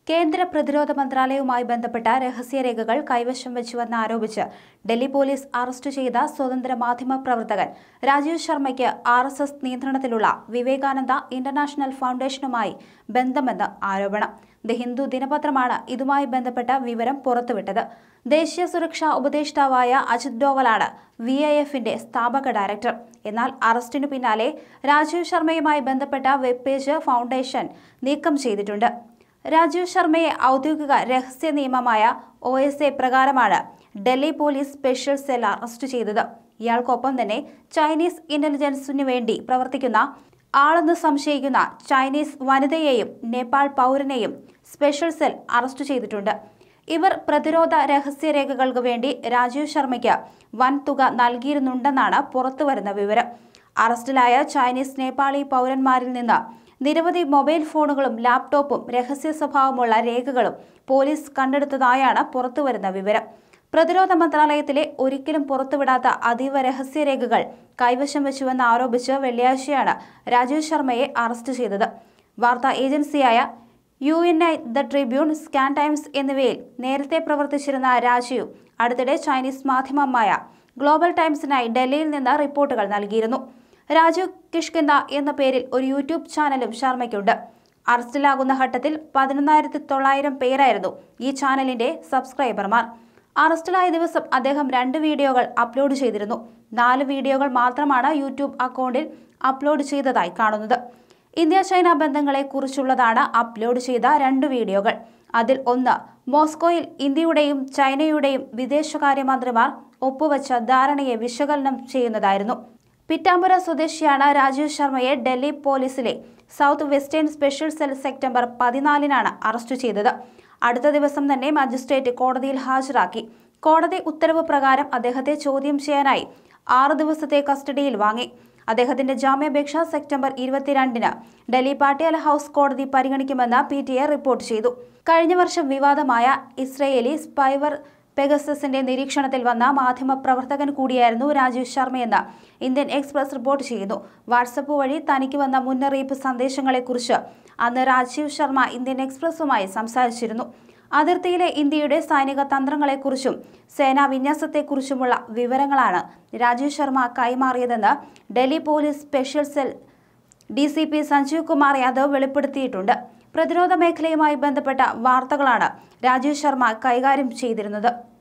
കേന്ദ്ര പ്രതിരോധ മന്ത്രാലയവുമായി ബന്ധപ്പെട്ട രഹസ്യരേഖകൾ കൈവശം വെച്ചുവെന്ന് ആരോപിച്ച് ഡൽഹി പോലീസ് അറസ്റ്റ് ചെയ്ത സ്വതന്ത്ര മാധ്യമ പ്രവർത്തകൻ രാജീവ് ശർമ്മയ്ക്ക് ആർ എസ് എസ് നിയന്ത്രണത്തിലുള്ള വിവേകാനന്ദ ഇന്റർനാഷണൽ ഫൗണ്ടേഷനുമായി ബന്ധമെന്ന് ആരോപണം ദി ഹിന്ദു ദിനപത്രമാണ് ഇതുമായി ബന്ധപ്പെട്ട വിവരം പുറത്തുവിട്ടത് ദേശീയ സുരക്ഷാ ഉപദേഷ്ടാവായ അജിത് ഡോവലാണ് വി ഐ എഫിന്റെ സ്ഥാപക ഡയറക്ടർ എന്നാൽ അറസ്റ്റിനു പിന്നാലെ രാജീവ് ശർമ്മയുമായി ബന്ധപ്പെട്ട വെബ് പേജ് ഫൗണ്ടേഷൻ നീക്കം ചെയ്തിട്ടുണ്ട് രാജീവ് ശർമ്മയെ ഔദ്യോഗിക രഹസ്യ നിയമമായ ഒ എസ് എ പ്രകാരമാണ് Delhi police special cell arrest ചെയ്തത് ഇയാൾക്കൊപ്പം തന്നെ ചൈനീസ് ഇന്റലിജൻസിനു വേണ്ടി പ്രവർത്തിക്കുന്ന ആളെന്ന് സംശയിക്കുന്ന ചൈനീസ് വനിതയെയും നേപ്പാൾ പൗരനെയും സ്പെഷ്യൽ സെൽ അറസ്റ്റ് ചെയ്തിട്ടുണ്ട് ഇവർ പ്രതിരോധ രഹസ്യരേഖകൾക്ക് വേണ്ടി രാജീവ് ശർമ്മയ്ക്ക് വൻ തുക നൽകിയിരുന്നുണ്ടെന്നാണ് പുറത്തുവരുന്ന വിവരം അറസ്റ്റിലായ ചൈനീസ് നേപ്പാളി പൗരന്മാരിൽ നിന്ന് നിരവധി മൊബൈൽ ഫോണുകളും ലാപ്ടോപ്പും രഹസ്യ സ്വഭാവമുള്ള രേഖകളും പോലീസ് കണ്ടെടുത്തതായാണ് പുറത്തുവരുന്ന വിവരം പ്രതിരോധ മന്ത്രാലയത്തിലെ ഒരിക്കലും പുറത്തുവിടാത്ത അതീവ രഹസ്യരേഖകൾ കൈവശം വെച്ചുവെന്ന് ആരോപിച്ച് വെള്ളിയാഴ്ചയാണ് രാജീവ് ശർമ്മയെ അറസ്റ്റ് ചെയ്തത് വാർത്താ ഏജൻസിയായ U N I the Tribune Sakal Times എന്നിവയിൽ നേരത്തെ പ്രവർത്തിച്ചിരുന്ന രാജീവ് അടുത്തിടെ ചൈനീസ് മാധ്യമമായ ഗ്ലോബൽ ടൈംസിനായി ഡൽഹിയിൽ നിന്ന് റിപ്പോർട്ടുകൾ നൽകിയിരുന്നു രാജീവ് കിഷ്കിന്ദ എന്ന പേരിൽ ഒരു യൂട്യൂബ് ചാനലും ശർമ്മയ്ക്കുണ്ട് അറസ്റ്റിലാകുന്ന ഘട്ടത്തിൽ പതിനൊന്നായിരത്തി തൊള്ളായിരം പേരായിരുന്നു ഈ ചാനലിന്റെ സബ്സ്ക്രൈബർമാർ അറസ്റ്റിലായ ദിവസം അദ്ദേഹം രണ്ട് വീഡിയോകൾ അപ്ലോഡ് ചെയ്തിരുന്നു നാല് വീഡിയോകൾ മാത്രമാണ് യൂട്യൂബ് അക്കൗണ്ടിൽ അപ്ലോഡ് ചെയ്തതായി കാണുന്നത് ഇന്ത്യ ചൈന ബന്ധങ്ങളെ കുറിച്ചുള്ളതാണ് അപ്ലോഡ് ചെയ്ത രണ്ട് വീഡിയോകൾ അതിൽ ഒന്ന് മോസ്കോയിൽ ഇന്ത്യയുടെയും ചൈനയുടെയും വിദേശകാര്യമന്ത്രിമാർ ഒപ്പുവെച്ച ധാരണയെ വിശകലനം ചെയ്യുന്നതായിരുന്നു പിറ്റാമ്പുര സ്വദേശിയാണ് രാജീവ് ശർമ്മയെ ഡൽഹി പോലീസിലെ south western special cell September പതിനാലിനാണ് അറസ്റ്റ് ചെയ്തത് അടുത്ത ദിവസം തന്നെ മജിസ്ട്രേറ്റ് കോടതിയിൽ ഹാജരാക്കി കോടതി ഉത്തരവ് പ്രകാരം അദ്ദേഹത്തെ ചോദ്യം ചെയ്യാനായി ആറ് ദിവസത്തെ കസ്റ്റഡിയിൽ വാങ്ങി അദ്ദേഹത്തിന്റെ ജാമ്യാപേക്ഷ സെപ്റ്റംബർ ഇരുപത്തിരണ്ടിന് ഡൽഹി പാട്യാല ഹൌസ് കോടതി പരിഗണിക്കുമെന്ന് പി ടി എ റിപ്പോർട്ട് ചെയ്തു കഴിഞ്ഞ വർഷം വിവാദമായ ഇസ്രയേലി സ്പൈവർ പെഗസസിന്റെ നിരീക്ഷണത്തിൽ വന്ന മാധ്യമ പ്രവർത്തകൻ കൂടിയായിരുന്നു രാജീവ് ശർമ്മയെന്ന് ഇന്ത്യൻ എക്സ്പ്രസ് റിപ്പോർട്ട് ചെയ്യുന്നു വാട്സപ്പ് വഴി തനിക്ക് വന്ന മുന്നറിയിപ്പ് സന്ദേശങ്ങളെക്കുറിച്ച് അന്ന് രാജീവ് ശർമ്മ ഇന്ത്യൻ എക്സ്പ്രസുമായി സംസാരിച്ചിരുന്നു അതിർത്തിയിലെ ഇന്ത്യയുടെ സൈനിക തന്ത്രങ്ങളെക്കുറിച്ചും സേനാ വിന്യാസത്തെക്കുറിച്ചുമുള്ള വിവരങ്ങളാണ് രാജീവ് ശർമ്മ കൈമാറിയതെന്ന് Delhi police special cell D C P Sanjeev Kumar Yadav വെളിപ്പെടുത്തിയിട്ടുണ്ട് പ്രതിരോധ മേഖലയുമായി ബന്ധപ്പെട്ട വാർത്തകളാണ് രാജീവ് ശർമ്മ കൈകാര്യം ചെയ്തിരുന്നത്